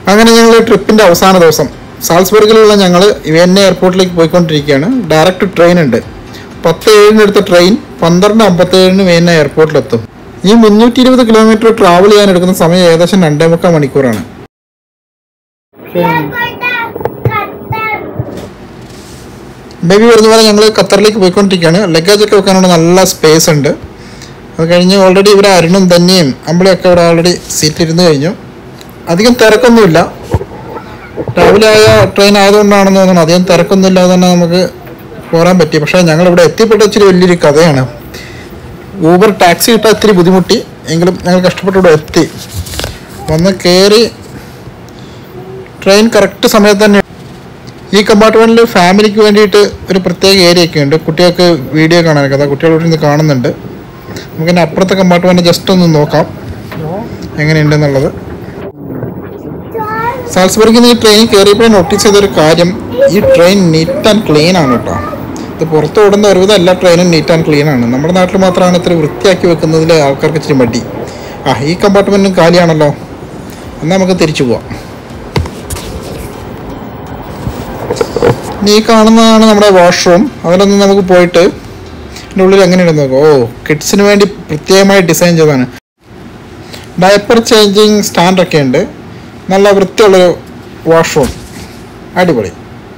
അങ്ങനെ ഞങ്ങൾ ട്രിപ്പിന്റെ അവസാന ദിവസം സാൽസ്ബർഗിലുള്ള ഞങ്ങൾ വിയന്ന എയർപോർട്ടിലേക്ക് പോയിക്കൊണ്ടിരിക്കുകയാണ് ഡയറക്റ്റ് ട്രെയിൻ ഉണ്ട് പത്ത് ഏഴിന് എടുത്ത ട്രെയിൻ പന്ത്രണ്ട് അമ്പത്തേഴിന് വിയന്ന എയർപോർട്ടിലെത്തും ഈ മുന്നൂറ്റി ഇരുപത് കിലോമീറ്റർ ട്രാവൽ ചെയ്യാൻ എടുക്കുന്ന സമയം ഏകദേശം രണ്ടേ മുക്കാൽ മണിക്കൂറാണ് ബേബി പറഞ്ഞ പോലെ ഞങ്ങൾ ഖത്തറിലേക്ക് പോയിക്കൊണ്ടിരിക്കുകയാണ് ലഗേജ് ഒക്കെ വെക്കാനുള്ള നല്ല സ്പേസ് ഉണ്ട് അത് കഴിഞ്ഞ് ഓൾറെഡി ഇവിടെ അരുണും തന്നെയും അമ്പളിയൊക്കെ ഇവിടെ ഓൾറെഡി സീറ്റിലിരുന്ന് കഴിഞ്ഞു അധികം തിരക്കൊന്നുമില്ല രാവിലെ ആയ ട്രെയിൻ ആയതുകൊണ്ടാണെന്ന് തോന്നുന്നു അധികം തിരക്കൊന്നുമില്ലാതെ തന്നെ നമുക്ക് പോരാൻ പറ്റി പക്ഷേ ഞങ്ങൾ ഇവിടെ എത്തിപ്പെട്ട ഇച്ചിരി വലിയൊരു കഥയാണ് ഊബർ ടാക്സി കിട്ടാൻ ഇത്തിരി ബുദ്ധിമുട്ടി എങ്കിലും ഞങ്ങൾ കഷ്ടപ്പെട്ട് ഇവിടെ എത്തി വന്ന് കയറി ട്രെയിൻ കറക്റ്റ് സമയത്ത് തന്നെ ഈ കമ്പാർട്ട്മെന്റിൽ ഫാമിലിക്ക് വേണ്ടിയിട്ട് ഒരു പ്രത്യേക ഏരിയ ഒക്കെ ഉണ്ട് കുട്ടികൾക്ക് വീഡിയോ കാണാനൊക്കെ അതാ കുട്ടികൾ ഇവിടെ നിന്ന് കാണുന്നുണ്ട് നമുക്ക് ഇനി അപ്പുറത്തെ കമ്പാർട്ട്മെന്റ് ജസ്റ്റ് ഒന്ന് നോക്കാം എങ്ങനെയുണ്ടെന്നുള്ളത് സാൽസ്ബർഗിൽ നിന്ന് ഈ ട്രെയിനിൽ കയറിയപ്പോൾ നോട്ടീസ് ചെയ്തൊരു കാര്യം ഈ ട്രെയിൻ നീറ്റ് ആൻഡ് ക്ലീൻ ആണ് കേട്ടോ ഇത് പുറത്ത് ഓടുന്ന ഒരുവിധം എല്ലാ ട്രെയിനും നീറ്റ് ആൻഡ് ക്ലീൻ ആണ് നമ്മുടെ നാട്ടിൽ മാത്രമാണ് ഇത്ര വൃത്തിയാക്കി വെക്കുന്നതിൽ ആൾക്കാർക്ക് ഇച്ചിരി മടി ആ ഈ കമ്പാർട്ട്മെന്റും കാലിയാണല്ലോ എന്നാൽ നമുക്ക് തിരിച്ചു പോവാം നീ കാണുന്നതാണ് നമ്മുടെ വാഷ്റൂം അതിലൊന്ന് നമുക്ക് പോയിട്ട് ഇതിൻ്റെ ഉള്ളിൽ എങ്ങനെയുണ്ടെന്ന് നോക്കാം ഓ കിഡ്സിന് വേണ്ടി പ്രത്യേകമായി ഡിസൈൻ ചെയ്തതാണ് ഡയപ്പർ ചേഞ്ചിങ് സ്റ്റാൻഡൊക്കെ ഉണ്ട് നല്ല വൃത്തിയുള്ളൊരു വാഷ്റൂം അടിപൊളി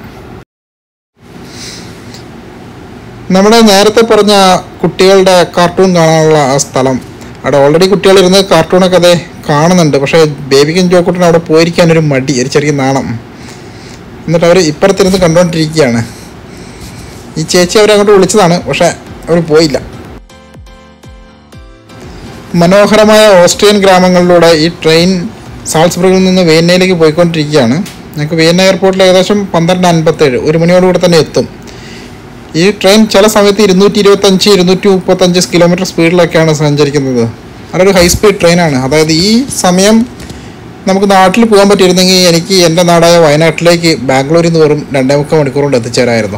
നമ്മുടെ നേരത്തെ പറഞ്ഞ കുട്ടികളുടെ കാർട്ടൂൺ കാണാനുള്ള ആ സ്ഥലം അവിടെ ഓൾറെഡി കുട്ടികൾ ഇരുന്ന് കാർട്ടൂണൊക്കെ അതെ കാണുന്നുണ്ട് പക്ഷേ ബേബിക്കും ജോക്കുട്ടിനും അവിടെ പോയിരിക്കാൻ ഒരു മടി ഒരു ചെറിയ നാണം എന്നിട്ട് അവർ ഇപ്പുറത്തിരുന്ന് കണ്ടുകൊണ്ടിരിക്കുകയാണ് ഈ ചേച്ചി അവരെ അങ്ങോട്ട് വിളിച്ചതാണ് പക്ഷെ അവർ പോയില്ല മനോഹരമായ ഓസ്ട്രിയൻ ഗ്രാമങ്ങളിലൂടെ ഈ ട്രെയിൻ സാൾസ്ബർഗിൽ നിന്ന് വിയന്നയിലേക്ക് പോയിക്കൊണ്ടിരിക്കുകയാണ് ഞങ്ങൾക്ക് വിയന്ന എയർപോർട്ടിൽ ഏകദേശം പന്ത്രണ്ട് അൻപത്തേഴ് ഒരു മണിയോടുകൂടെ തന്നെ എത്തും ഈ ട്രെയിൻ ചില സമയത്ത് ഇരുന്നൂറ്റി ഇരുപത്തഞ്ച് ഇരുന്നൂറ്റി മുപ്പത്തഞ്ച് കിലോമീറ്റർ സ്പീഡിലൊക്കെയാണ് സഞ്ചരിക്കുന്നത് അതൊരു ഹൈ സ്പീഡ് ട്രെയിനാണ് അതായത് ഈ സമയം നമുക്ക് നാട്ടിൽ പോകാൻ പറ്റിയിരുന്നെങ്കിൽ എനിക്ക് എൻ്റെ നാടായ വയനാട്ടിലേക്ക് ബാംഗ്ലൂരിൽ നിന്ന് വെറും രണ്ടേ മുക്കാൽ മണിക്കൂർ കൊണ്ട് എത്തിച്ചേരായിരുന്നു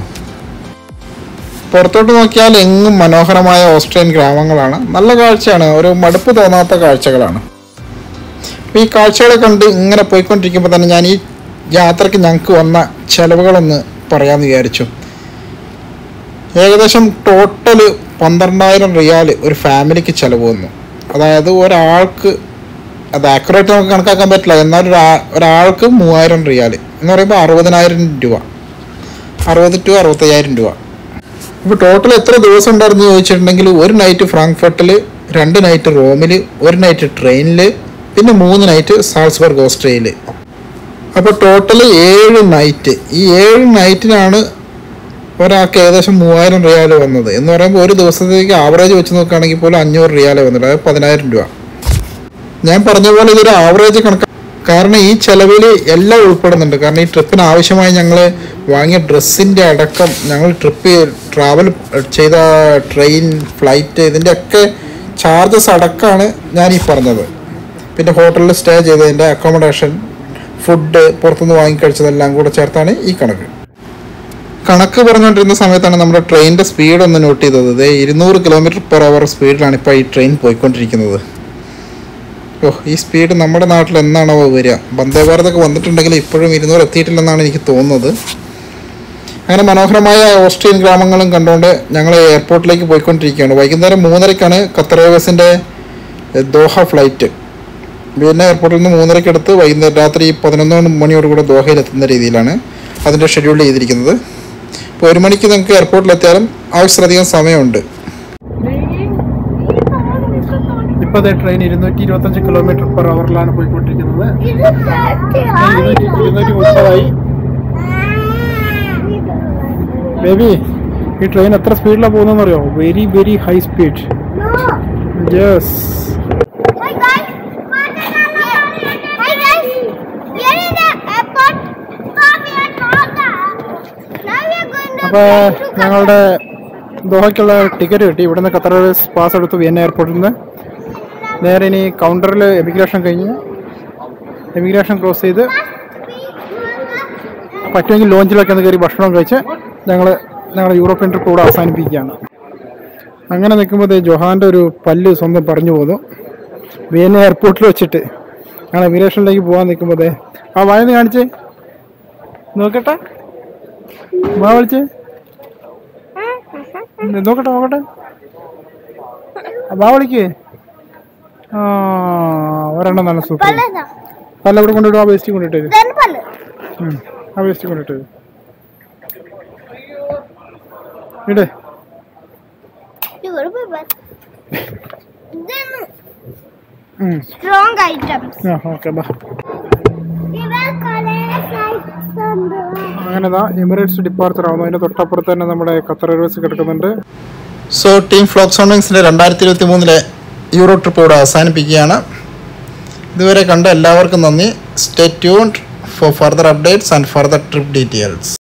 പുറത്തോട്ട് നോക്കിയാൽ എങ്ങും മനോഹരമായ ഓസ്ട്രിയൻ ഗ്രാമങ്ങളാണ് നല്ല കാഴ്ചയാണ് ഒരു മടുപ്പ് തോന്നാത്ത കാഴ്ചകളാണ് അപ്പോൾ ഈ കാഴ്ചകളെ കണ്ട് ഇങ്ങനെ പോയിക്കൊണ്ടിരിക്കുമ്പോൾ തന്നെ ഞാൻ ഈ യാത്രയ്ക്ക് ഞങ്ങൾക്ക് വന്ന ചിലവുകളൊന്ന് പറയാമെന്ന് വിചാരിച്ചു ഏകദേശം ടോട്ടൽ പന്ത്രണ്ടായിരം റിയാൽ ഒരു ഫാമിലിക്ക് ചിലവ് വന്നു അതായത് ഒരാൾക്ക് അത് ആക്യുറേറ്റ് നമുക്ക് കണക്കാക്കാൻ പറ്റില്ല എന്നാൽ ഒരാ ഒരാൾക്ക് മൂവായിരം റിയാൽ എന്ന് പറയുമ്പോൾ അറുപതിനായിരം രൂപ അറുപത് ടു അറുപത്തയ്യായിരം രൂപ ഇപ്പോൾ ടോട്ടൽ എത്ര ദിവസം ഉണ്ടായിരുന്നു ചോദിച്ചിട്ടുണ്ടെങ്കിൽ ഒരു നൈറ്റ് ഫ്രാങ്ക്ഫർട്ടിൽ രണ്ട് നൈറ്റ് റോമിൽ ഒരു നൈറ്റ് ട്രെയിനിൽ പിന്നെ മൂന്ന് നൈറ്റ് സാൾസ്ബർഗ് ഓസ്ട്രേലിയയിൽ അപ്പോൾ ടോട്ടൽ ഏഴ് നൈറ്റ് ഈ ഏഴ് നൈറ്റിനാണ് ഒരാൾക്ക് ഏകദേശം മൂവായിരം റിയാൽ വന്നത് എന്ന് പറയുമ്പോൾ ഒരു ദിവസത്തേക്ക് ആവറേജ് വെച്ച് നോക്കുകയാണെങ്കിൽ പോലും അഞ്ഞൂറ് റിയാൽ വന്നിട്ട് അതായത് പതിനായിരം രൂപ ഞാൻ പറഞ്ഞ പോലെ ഇതൊരു ആവറേജ് കണക്ക് കാരണം ഈ ചെലവിൽ എല്ലാം ഉൾപ്പെടുന്നുണ്ട് കാരണം ഈ ട്രിപ്പിന് ആവശ്യമായി ഞങ്ങൾ വാങ്ങിയ ഡ്രസ്സിൻ്റെ അടക്കം ഞങ്ങൾ ട്രിപ്പ് ട്രാവൽ ചെയ്ത ട്രെയിൻ ഫ്ലൈറ്റ് ഇതിൻ്റെ ഒക്കെ ചാർജസ് അടക്കമാണ് ഞാൻ ഈ പറഞ്ഞത് പിന്നെ ഹോട്ടലിൽ സ്റ്റേ ചെയ്തതിൻ്റെ അക്കോമഡേഷൻ ഫുഡ് പുറത്തുനിന്ന് വാങ്ങിക്കഴിച്ചതെല്ലാം കൂടെ ചേർത്താണ് ഈ കണക്ക് കണക്ക് പറഞ്ഞുകൊണ്ടിരുന്ന സമയത്താണ് നമ്മുടെ ട്രെയിനിൻ്റെ സ്പീഡ് ഒന്ന് നോട്ട് ചെയ്തത് ഇത് ഇരുന്നൂറ് കിലോമീറ്റർ പെർ അവർ സ്പീഡിലാണ് ഇപ്പോൾ ഈ ട്രെയിൻ പോയിക്കൊണ്ടിരിക്കുന്നത് ഓ ഈ സ്പീഡ് നമ്മുടെ നാട്ടിൽ എന്നാണോ വരിക വന്ദേ ഭാരതൊക്കെ വന്നിട്ടുണ്ടെങ്കിൽ ഇപ്പോഴും ഇരുന്നൂറ് എത്തിയിട്ടില്ലെന്നാണ് എനിക്ക് തോന്നുന്നത് അങ്ങനെ മനോഹരമായ ഓസ്ട്രിയൻ ഗ്രാമങ്ങളും കണ്ടുകൊണ്ട് ഞങ്ങൾ എയർപോർട്ടിലേക്ക് പോയിക്കൊണ്ടിരിക്കുകയാണ് വൈകുന്നേരം മൂന്നരക്കാണ് ഖത്തർ എയർവേസിൻ്റെ ദോഹ ഫ്ലൈറ്റ് വിയന്ന എയർപോർട്ടിൽ നിന്ന് മൂന്നരയ്ക്ക് എടുത്ത് വൈകുന്നേരം രാത്രി പതിനൊന്ന് മണിയോടുകൂടെ ദോഹയിൽ എത്തുന്ന രീതിയിലാണ് അതിൻ്റെ ഷെഡ്യൂൾ ചെയ്തിരിക്കുന്നത് ഇപ്പോൾ ഒരു മണിക്ക് നിങ്ങൾക്ക് എയർപോർട്ടിലെത്തിയാലും ആവശ്യത്തിലധികം സമയമുണ്ട് ഇപ്പോൾ അതേ ട്രെയിൻ ഇരുന്നൂറ്റി ഇരുപത്തഞ്ച് കിലോമീറ്റർ പെർ അവറിലാണ് പോയിക്കൊണ്ടിരിക്കുന്നത് ഇരുന്നൂറ്റി മുപ്പതായി ബേബി ഈ ട്രെയിൻ എത്ര സ്പീഡിലാണ് പോകുന്നതെന്ന് അറിയോ very very high speed yes Hi guys! Hi guys! We are in the airport. Stop here, Nanda. Now we are going to അപ്പോൾ to Qatar. ഞങ്ങളുടെ ദോഹയ്ക്കുള്ള ടിക്കറ്റ് കിട്ടി ഇവിടുന്ന് ഖത്തർ എയർവേസ് പാസ് എടുത്തു വിയന്ന എയർപോർട്ടിൽ നിന്ന് നേരെ ഇനി കൗണ്ടറിൽ എമിഗ്രേഷൻ കഴിഞ്ഞ് എമിഗ്രേഷൻ ക്രോസ് ചെയ്ത് പറ്റുമെങ്കിൽ ലോഞ്ചിലൊക്കെ ഒന്ന് കയറി ഭക്ഷണം കഴിച്ച് ഞങ്ങൾ ഞങ്ങളുടെ യൂറോപ്യൻ ട്രിപ്പ് ഇവിടെ അവസാനിപ്പിക്കുകയാണ് അങ്ങനെ നിൽക്കുമ്പോൾ ദേ ജൊഹാൻ്റെ ഒരു പല്ല് സ്വന്തം പറഞ്ഞു പോന്നു വിയന്ന എയർപോർട്ടിൽ വെച്ചിട്ട് ഞങ്ങൾ എമിറേഷനിലേക്ക് പോകാൻ നിൽക്കുമ്പോൾ ദേ ആ വായന്ന് കാണിച്ചേ നോക്കട്ടെ വാ വിളിച്ചേ ഉം, നോക്കട്ടെ നോക്കട്ടെ ആ, വാ വിളിക്കേ ആ ഒരെണ്ണം നല്ല സൂപ്പർ പല്ലതാ പല്ല ഇവിടെ കൊണ്ടിടും ആ വേസ്റ്റ് കൊണ്ടിട്ടേ ഇതാണ് പല്ല് ആ വേസ്റ്റ് കൊണ്ടിട്ടേ ഇടേ ഇതൊരു പേപ്പർ ഇതാണ് ഉം. സ്ട്രോങ് ഐറ്റംസ് ആ ഓക്കെ ബാ ഇവർ കൊറേ സൈസ് ഉണ്ട് അങ്ങനെ ദാ എമിറേറ്റ്സ് ഡിപ്പാർച്ചർ ആവുന്നു അതിന്റെ തൊട്ടപ്പുറത്ത് തന്നെ നമ്മുടെ ഖത്തർ എയർവേസ് കിടക്കുന്നുണ്ട് സോ ടീം ഫ്ലോക്സ് ഓൺവിങ്സിൻ്റെ രണ്ടായിരത്തി ഇരുപത്തി മൂന്നിലെ യൂറോ ട്രിപ്പ് ഇവിടെ അവസാനിപ്പിക്കുകയാണ് ഇതുവരെ കണ്ട എല്ലാവർക്കും നന്ദി stay tuned for further updates and further trip details